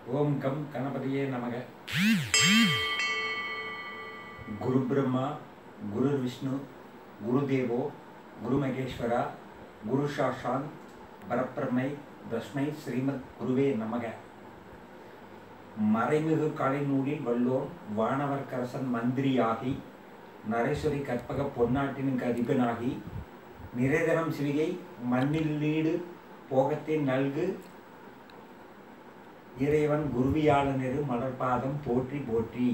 ஓம் come கணபதியே நமக குரு பிரம்மா குரு விஷ்ணு குரு தேவோ குரு மகேஸ்வரா குரு சாஷான் பரப்பிரமை தஸ்மை ஸ்ரீமத் குருவே நமக மறைமிகு கலைநூலில் வல்லோன் வானவர்க்கரசன் மந்திரியாகி நரேஸ்வரி கற்பக பொன்னாட்டினுக்கு அதிபனாகி நிறைதனம் சிவிகை மண்ணில் நீடு போகத்தின் நல்கு இறைவன் குருவியாளனரு மலர்பாதம் போற்றி போற்றி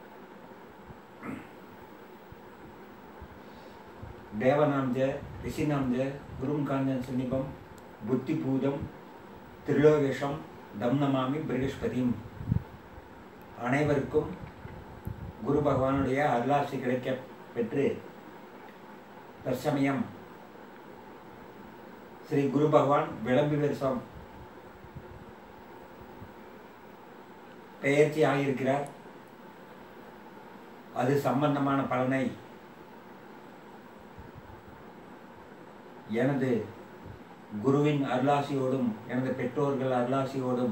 தேவநாம்ஜ ரிஷிநாம்ஜ குரும் காஞ்சன் சன்னிபம் புத்தி பூதம் திரிலோகேஷம் தம் நமாமி பிரகஸ்பதியும் அனைவருக்கும் குரு பகவானுடைய அருளாசி கிடைக்க பெற்று தற்சமயம் ஸ்ரீ குரு பகவான் விளம்பி வருஷம் பெயர்ச்சி ஆகியிருக்கிறார் அது சம்பந்தமான பலனை எனது குருவின் அருளாசியோடும் எனது பெற்றோர்கள் அருளாசியோடும்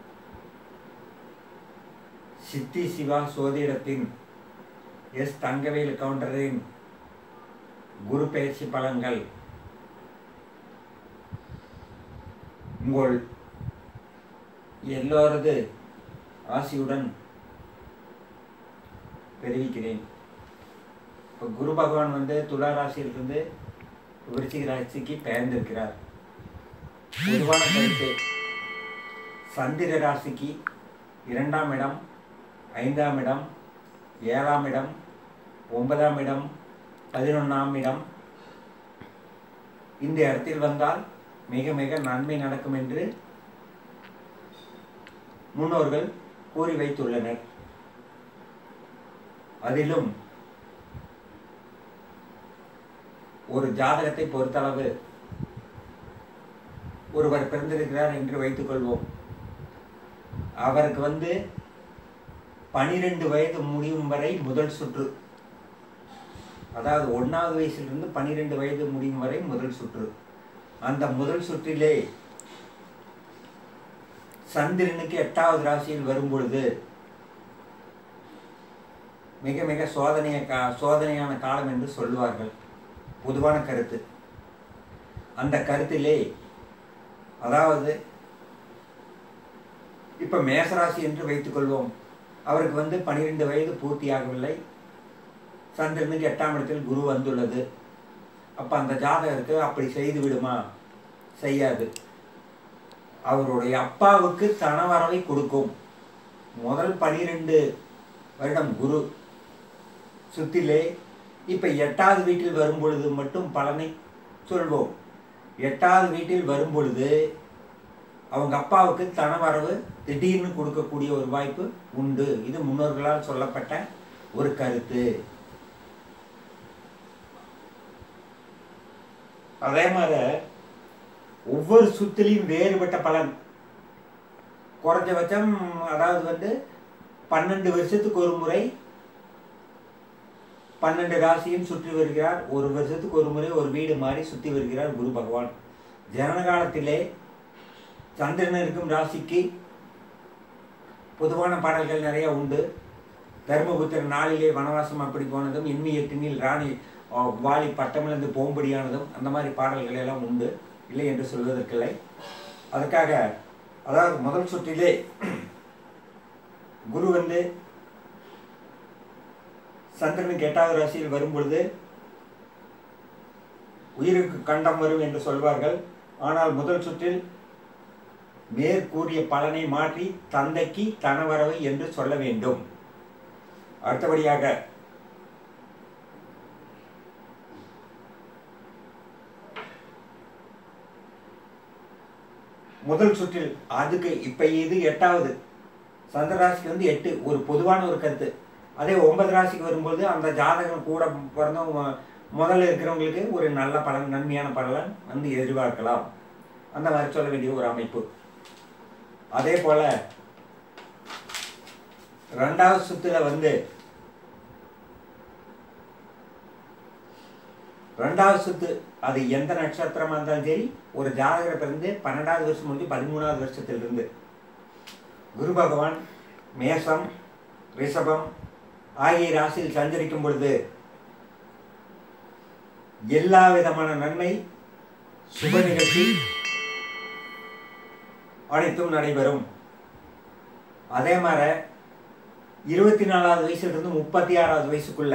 சித்தி சிவா சோதிடத்தின் எஸ் தங்கவேல் கவுண்டரின் குரு பயிற்சி பலன்கள் உங்கள் எல்லோரது ஆசியுடன் தெரிவிக்கிறேன் இப்போ குரு பகவான் வந்து துலா ராசியிலிருந்து விருச்சிக ராசிக்கு பெயர்ந்திருக்கிறார் பொதுவான கருத்து சந்திர ராசிக்கு இரண்டாம் இடம் ஐந்தாம் இடம் ஏழாம் இடம் ஒன்பதாம் இடம் பதினொன்றாம் இடம் இந்த இடத்தில் வந்தால் மிக மிக நன்மை நடக்கும் என்று முன்னோர்கள் கூறி வைத்துள்ளனர் அதிலும் ஒரு ஜாதகத்தை பொறுத்தளவு ஒருவர் பிறந்திருக்கிறார் என்று வைத்துக்கொள்வோம் அவருக்கு வந்து பனிரெண்டு வயது முடியும் வரை முதல் சுற்று அதாவது ஒன்றாவது வயசிலிருந்து பன்னிரெண்டு வயது முடியும் வரை முதல் சுற்று அந்த முதல் சுற்றிலே சந்திரனுக்கு எட்டாவது ராசியில் வரும்பொழுது மிக மிக சோதனைய கா சோதனையான காலம் என்று சொல்லுவார்கள் பொதுவான கருத்து அந்த கருத்திலே அதாவது இப்போ மேசராசி என்று வைத்துக்கொள்வோம் அவருக்கு வந்து பனிரெண்டு வயது பூர்த்தியாகவில்லை சந்திரனுக்கு எட்டாம் இடத்தில் குரு வந்துள்ளது அப்போ அந்த ஜாதகருக்கு அப்படி செய்து விடுமா செய்யாது அவருடைய அப்பாவுக்கு தனவரவை கொடுக்கும் முதல் பனிரெண்டு வருடம் குரு சுத்திலே இப்போ எட்டாவது வீட்டில் வரும் பொழுது மட்டும் பலனை சொல்வோம் எட்டாவது வீட்டில் வரும் பொழுது அவங்க அப்பாவுக்கு தனவரவு திடீர்னு கொடுக்கக்கூடிய ஒரு வாய்ப்பு உண்டு இது முன்னோர்களால் சொல்லப்பட்ட ஒரு கருத்து அதே மாதிரி ஒவ்வொரு சுத்திலையும் வேறுபட்ட பலன் குறைஞ்சபட்சம் அதாவது வந்து பன்னெண்டு வருஷத்துக்கு ஒரு முறை பன்னெண்டு ராசியும் சுற்றி வருகிறார் ஒரு வருஷத்துக்கு ஒரு முறை ஒரு வீடு மாறி சுற்றி வருகிறார் குரு பகவான் ஜனன காலத்திலே சந்திரன் இருக்கும் ராசிக்கு பொதுவான பாடல்கள் நிறைய உண்டு தர்மபுத்திரன் நாளிலே வனவாசம் அப்படி போனதும் எண்மி எட்டினில் ராணி வாலி பட்டமிழந்து போம்படியானதும் அந்த மாதிரி பாடல்கள் எல்லாம் உண்டு இல்லை என்று சொல்வதற்கில்லை அதுக்காக அதாவது முதல் சுற்றிலே குரு வந்து சந்திரனுக்கு எட்டாவது ராசியில் வரும் பொழுது உயிருக்கு கண்டம் வரும் என்று சொல்வார்கள் ஆனால் முதல் சுற்றில் மேற்கூறிய பலனை மாற்றி தந்தைக்கு தனவரவு என்று சொல்ல வேண்டும் அடுத்தபடியாக முதல் சுற்றில் அதுக்கு இப்ப இது எட்டாவது சந்திரராசிக்கு வந்து எட்டு ஒரு பொதுவான ஒரு கருத்து அதே ஒன்பது ராசிக்கு வரும்போது அந்த ஜாதகம் கூட பிறந்தவங்க முதல்ல இருக்கிறவங்களுக்கு ஒரு நல்ல பலன் நன்மையான பலன் வந்து எதிர்பார்க்கலாம் அந்த மாதிரி சொல்ல வேண்டிய ஒரு அமைப்பு அதே போல ரெண்டாவது சுத்துல வந்து ரெண்டாவது சுத்து அது எந்த நட்சத்திரமா இருந்தாலும் சரி ஒரு ஜாதகரை பிறந்து பன்னெண்டாவது வருஷம் முடிஞ்சு பதிமூணாவது வருஷத்திலிருந்து குரு பகவான் மேசம் ரிஷபம் ஆகிய ராசியில் சஞ்சரிக்கும் பொழுது எல்லா விதமான நன்மை சுப நிகழ்ச்சி அனைத்தும் நடைபெறும் அதே மாதிரி இருபத்தி நாலாவது வயசுலேருந்து முப்பத்தி ஆறாவது வயசுக்குள்ள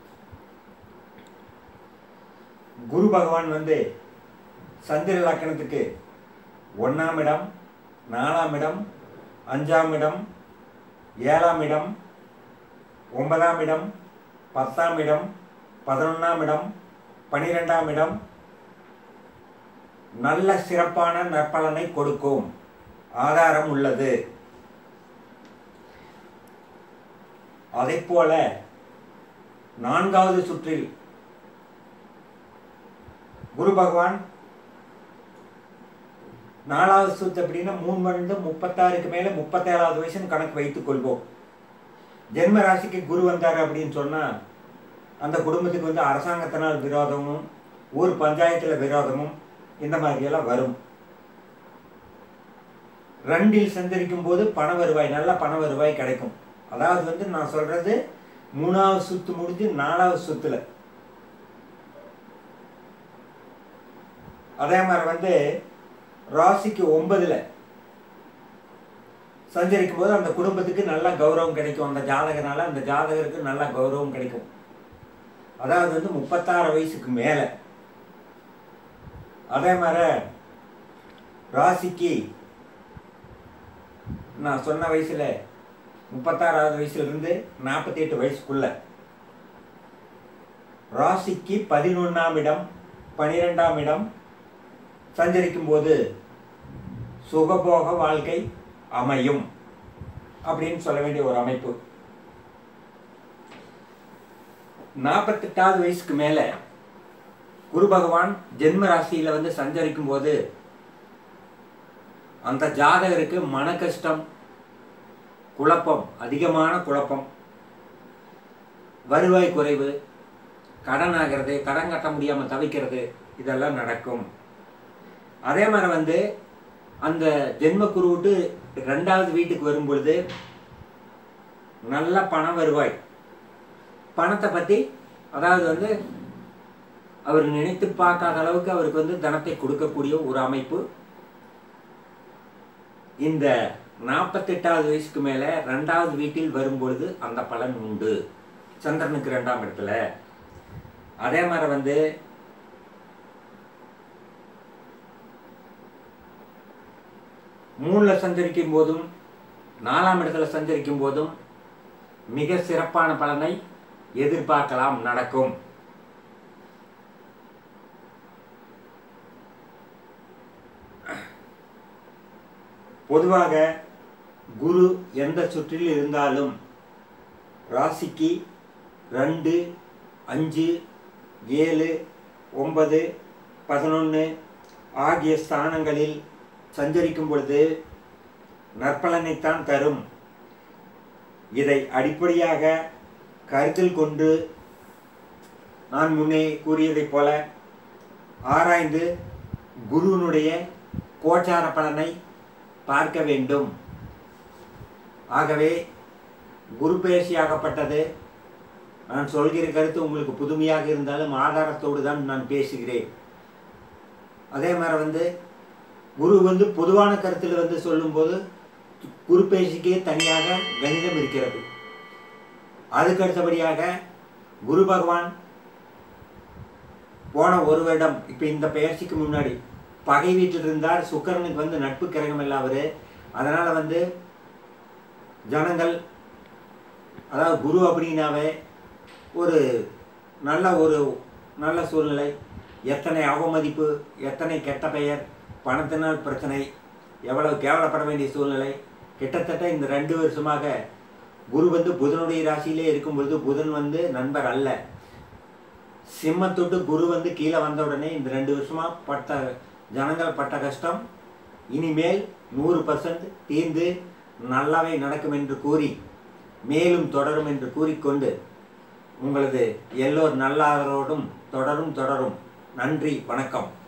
குரு பகவான் வந்து சந்திர லக்கணத்துக்கு ஒன்றாம் இடம் நாலாம் இடம் அஞ்சாம் இடம் ஏழாம் இடம் ஒன்பதாம் இடம் பத்தாம் இடம் பதினொன்றாம் இடம் பனிரெண்டாம் இடம் நல்ல சிறப்பான நற்பலனை கொடுக்கும் ஆதாரம் உள்ளது அதைப்போல நான்காவது சுற்றில் குரு பகவான் நாலாவது சுத்து அப்படின்னா மூணு மணி முப்பத்தாறுக்கு மேலே முப்பத்தேழாவது வயசுன்னு கணக்கு வைத்துக் கொள்வோம் ஜென்ம ராசிக்கு குரு வந்தார் அப்படின்னு சொன்னால் அந்த குடும்பத்துக்கு வந்து அரசாங்கத்தினால் விரோதமும் ஊர் பஞ்சாயத்தில் விரோதமும் இந்த மாதிரியெல்லாம் வரும் ரெண்டில் சஞ்சரிக்கும் போது பண வருவாய் நல்ல பண வருவாய் கிடைக்கும் அதாவது வந்து நான் சொல்றது மூணாவது சுத்து முடிஞ்சு நாலாவது சுத்துல அதே மாதிரி வந்து ராசிக்கு ஒன்பதுல சஞ்சரிக்கும் போது அந்த குடும்பத்துக்கு நல்ல கௌரவம் கிடைக்கும் அந்த ஜாதகனால அந்த ஜாதகருக்கு நல்ல கௌரவம் கிடைக்கும் அதாவது வந்து முப்பத்தாறு வயசுக்கு மேலே அதே மாதிரி ராசிக்கு நான் சொன்ன வயசுல முப்பத்தாறாவது வயசுலேருந்து நாற்பத்தி எட்டு வயசுக்குள்ள ராசிக்கு பதினொன்றாம் இடம் பனிரெண்டாம் இடம் சஞ்சரிக்கும் போது சுகபோக வாழ்க்கை அமையும் அப்படின்னு சொல்ல வேண்டிய ஒரு அமைப்பு நாற்பத்தெட்டாவது வயசுக்கு மேலே குரு பகவான் ஜென்ம ராசியில் வந்து சஞ்சரிக்கும் போது அந்த ஜாதகருக்கு மன கஷ்டம் குழப்பம் அதிகமான குழப்பம் வருவாய் குறைவு கடன் ஆகிறது கடன் கட்ட முடியாமல் தவிக்கிறது இதெல்லாம் நடக்கும் அதே மாதிரி வந்து அந்த ஜென்ம குரு விட்டு ரெண்டாவது வீட்டுக்கு வரும் பொழுது நல்ல பண வருவாய் பணத்தை பற்றி அதாவது வந்து அவர் நினைத்து பார்க்காத அளவுக்கு அவருக்கு வந்து தனத்தை கொடுக்கக்கூடிய ஒரு அமைப்பு இந்த நாற்பத்தெட்டாவது வயசுக்கு மேலே ரெண்டாவது வீட்டில் வரும்பொழுது அந்த பலன் உண்டு சந்திரனுக்கு ரெண்டாம் இடத்துல அதே மாதிரி வந்து மூணில் சஞ்சரிக்கும் போதும் நாலாம் இடத்துல சஞ்சரிக்கும் போதும் மிக சிறப்பான பலனை எதிர்பார்க்கலாம் நடக்கும் பொதுவாக குரு எந்த சுற்றில் இருந்தாலும் ராசிக்கு ரெண்டு அஞ்சு ஏழு ஒன்பது பதினொன்று ஆகிய ஸ்தானங்களில் சஞ்சரிக்கும் பொழுது நற்பலனைத்தான் தரும் இதை அடிப்படையாக கருத்தில் கொண்டு நான் முன்னே கூறியதைப் போல ஆராய்ந்து குருவினுடைய கோச்சார பலனை பார்க்க வேண்டும் ஆகவே குரு பயிற்சியாகப்பட்டது நான் சொல்கிற கருத்து உங்களுக்கு புதுமையாக இருந்தாலும் ஆதாரத்தோடு தான் நான் பேசுகிறேன் அதே மாதிரி வந்து குரு வந்து பொதுவான கருத்தில் வந்து சொல்லும்போது குரு பயிற்சிக்கே தனியாக கணிதம் இருக்கிறது அதுக்கு அடுத்தபடியாக குரு பகவான் போன ஒரு வருடம் இப்போ இந்த பயிற்சிக்கு முன்னாடி பகை வீட்டில் இருந்தார் சுக்கரனுக்கு வந்து நட்பு கிரகம் இல்லை அவர் அதனால் வந்து ஜனங்கள் அதாவது குரு அப்படின்னாவே ஒரு நல்ல ஒரு நல்ல சூழ்நிலை எத்தனை அவமதிப்பு எத்தனை கெட்ட பெயர் பணத்தினால் பிரச்சனை எவ்வளவு கேவலப்பட வேண்டிய சூழ்நிலை கிட்டத்தட்ட இந்த ரெண்டு வருஷமாக குரு வந்து புதனுடைய ராசியிலே இருக்கும் பொழுது புதன் வந்து நண்பர் அல்ல சிம்மத்தொட்டு குரு வந்து கீழே வந்த உடனே இந்த ரெண்டு வருஷமா பட்ட ஜனங்கள் பட்ட கஷ்டம் இனிமேல் நூறு பர்சன்ட் தீர்ந்து நல்லாவே நடக்கும் என்று கூறி மேலும் தொடரும் என்று கூறிக்கொண்டு உங்களது எல்லோர் நல்லாரோடும் தொடரும் தொடரும் நன்றி வணக்கம்